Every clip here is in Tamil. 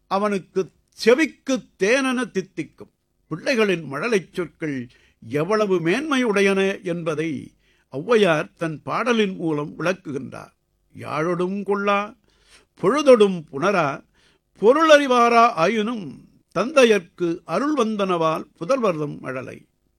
அவனுக்கு செவிக்கு தேனென தித்திக்கும் பிள்ளைகளின் மழலைச் சொற்கள் எவ்வளவு மேன்மையுடையன என்பதை ஔவையார் தன் பாடலின் மூலம் விளக்குகின்றார் யாழொடும் கொள்ளா பொழுதொடும் புணரா பொருளறிவாரா ஆயினும் தந்தையர்க்கு அருள் வந்தனவால் புதல்வர்தம் மழலை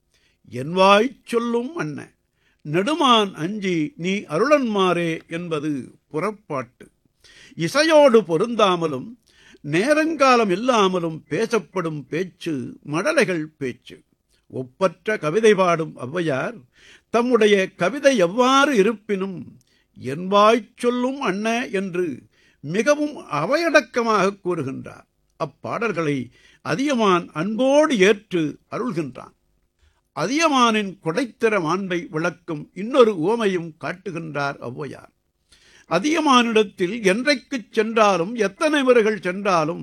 என்வாய்ச் சொல்லும் அன்ன நெடுமான் அஞ்சி நீ அருளன்மாரே என்பது புறப்பாட்டு இசையோடு பொருந்தாமலும் நேரங்காலம் இல்லாமலும் பேசப்படும் பேச்சு மடலைகள் பேச்சு ஒப்பற்ற கவிதை பாடும் ஔவையார் தம்முடைய கவிதை எவ்வாறு இருப்பினும் என்வாய்ச் சொல்லும் அண்ண என்று மிகவும் அவையடக்கமாக கூறுகின்றார் அப்பாடல்களை அதியமான் அன்போடு ஏற்று அருள்கின்றான் அதியமானின் கொடைத்திற மாண்பை விளக்கும் இன்னொரு உவமையும் காட்டுகின்றார் ஔவையார் அதியமானிடத்தில் என்றைக்குச் சென்றாலும் எத்தனை முறைகள் சென்றாலும்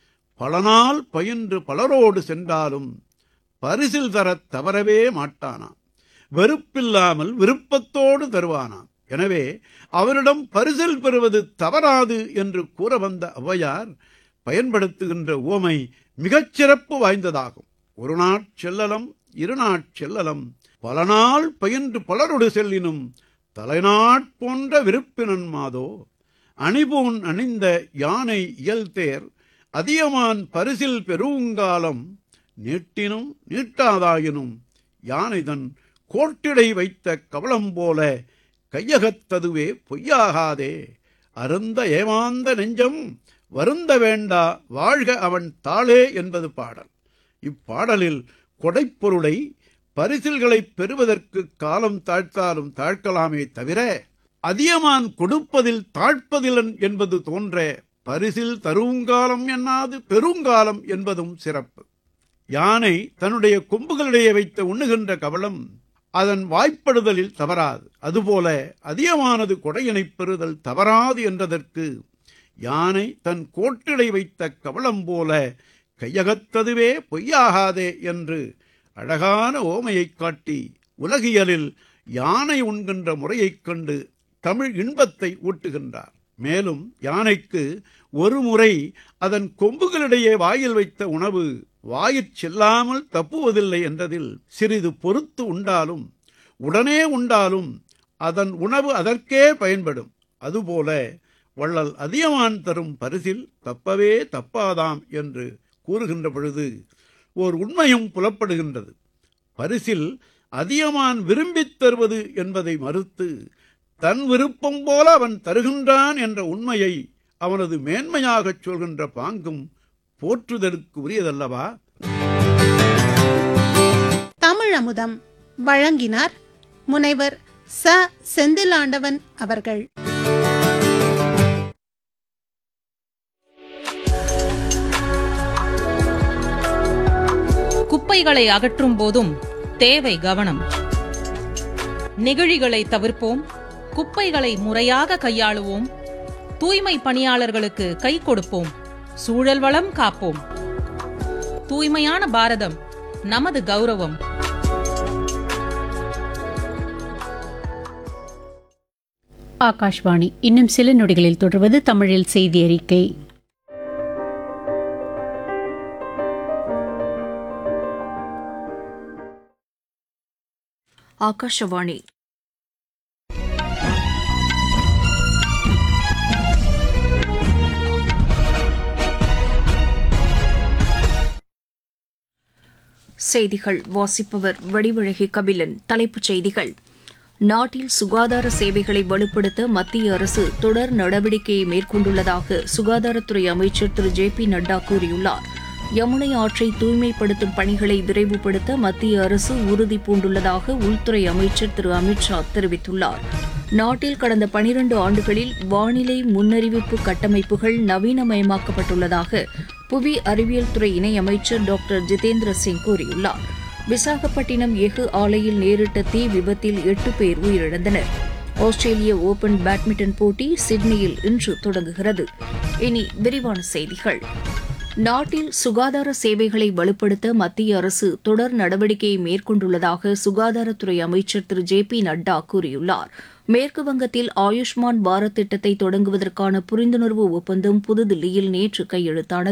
பல நாள் பயின்று பலரோடு சென்றாலும் பரிசில் தரத் தவறவே மாட்டானாம் வெறுப்பில்லாமல் விருப்பத்தோடு தருவானாம் எனவே அவனிடம் பரிசில் பெறுவது தவறாது என்று கூற வந்த ஔவையார் பயன்படுத்துகின்ற உவமை மிகச்சிறப்பு வாய்ந்ததாகும் ஒரு நாட் செல்லலம் இருநாட் செல்லலம் பல நாள் பயின்று பலரொடு செல்லினும் தலைநாட் போன்ற விருப்பினன் மாதோ அணிபூன் அணிந்த யானை இயல்தேர் அதியமான் பரிசில் பெருங்காலம் நீட்டினும் நீட்டாதாயினும் யானைதன் கோட்டிடை வைத்த கவளம் போல கையகத்ததுவே பொய்யாகாதே அருந்த ஏமாந்த நெஞ்சம் வருந்த வேண்டா வாழ்க அவன் தாளே என்பது பாடல் இப்பாடலில் கொடைப்பொருளை பரிசில்களை பெறுவதற்கு காலம் தாழ்த்தாலும் தாழ்க்கலாமே தவிர அதியமான் கொடுப்பதில் தாழ்ப்பதிலன் என்பது தோன்ற பரிசில் தருங்காலம் என்னாது பெருங்காலம் என்பதும் சிறப்பு யானை தன்னுடைய கொம்புகளிடையே வைத்த உண்ணுகின்ற கவளம் அதன் வாய்ப்படுதலில் தவறாது அதுபோல அதிகமானது கொடையினைப் பெறுதல் தவறாது என்றதற்கு யானை தன் கோட்டிடை வைத்த கவளம் போல கையகத்ததுவே பொய்யாகாதே என்று அழகான ஓமையைக் காட்டி உலகியலில் யானை உண்கின்ற முறையைக் கண்டு தமிழ் இன்பத்தை ஊட்டுகின்றார் மேலும் யானைக்கு ஒரு முறை அதன் கொம்புகளிடையே வாயில் வைத்த உணவு வாயிற் செல்லாமல் தப்புவதில்லை என்றதில் சிறிது பொறுத்து உண்டாலும் உடனே உண்டாலும் அதன் உணவு அதற்கே பயன்படும் அதுபோல வள்ளல் அதியமான் தரும் பரிசில் தப்பவே தப்பாதாம் என்று கூறுகின்ற பொழுது ஓர் உண்மையும் புலப்படுகின்றது பரிசில் அதியமான் விரும்பித் தருவது என்பதை மறுத்து தன் விருப்பம் போல அவன் தருகின்றான் என்ற உண்மையை அவனது மேன்மையாகச் சொல்கின்ற பாங்கும் போற்றுதலுக்கு உரியதல்லவா தமிழ் அமுதம் வழங்கினார் முனைவர் ச செந்திலாண்டவன் அவர்கள் குப்பைகளை அகற்றும் போதும் தேவை கவனம் நெகிழிகளை தவிர்ப்போம் குப்பைகளை முறையாக கையாளுவோம் தூய்மை பணியாளர்களுக்கு கை கொடுப்போம் சூழல் வளம் காப்போம் தூய்மையான பாரதம் நமது கௌரவம் ஆகாஷ்வாணி இன்னும் சில நொடிகளில் தொடர்வது தமிழில் செய்தி அறிக்கை ಆಕಾಶವಾಣಿ செய்திகள் வாசிப்பவர் வடிவழகி கபிலன் தலைப்புச் செய்திகள் நாட்டில் சுகாதார சேவைகளை வலுப்படுத்த மத்திய அரசு தொடர் நடவடிக்கையை மேற்கொண்டுள்ளதாக சுகாதாரத்துறை அமைச்சர் திரு ஜே பி நட்டா கூறியுள்ளார் யமுனை ஆற்றை தூய்மைப்படுத்தும் பணிகளை விரைவுபடுத்த மத்திய அரசு உறுதி பூண்டுள்ளதாக உள்துறை அமைச்சர் திரு அமித்ஷா தெரிவித்துள்ளார் நாட்டில் கடந்த பனிரண்டு ஆண்டுகளில் வானிலை முன்னறிவிப்பு கட்டமைப்புகள் நவீனமயமாக்கப்பட்டுள்ளதாக புவி அறிவியல் துறை இணையமைச்சர் டாக்டர் ஜிதேந்திர சிங் கூறியுள்ளார் விசாகப்பட்டினம் எஃகு ஆலையில் நேரிட்ட தீ விபத்தில் எட்டு பேர் உயிரிழந்தனர் ஆஸ்திரேலிய ஓபன் பேட்மிண்டன் போட்டி சிட்னியில் இன்று தொடங்குகிறது இனி விரிவான செய்திகள் நாட்டில் சுகாதார சேவைகளை வலுப்படுத்த மத்திய அரசு தொடர் நடவடிக்கையை மேற்கொண்டுள்ளதாக சுகாதாரத்துறை அமைச்சர் திரு ஜே பி நட்டா கூறியுள்ளார் மேற்கு வங்கத்தில் ஆயுஷ்மான் பாரத் திட்டத்தை தொடங்குவதற்கான புரிந்துணர்வு ஒப்பந்தம் புதுதில்லியில் நேற்று கையெழுத்தானது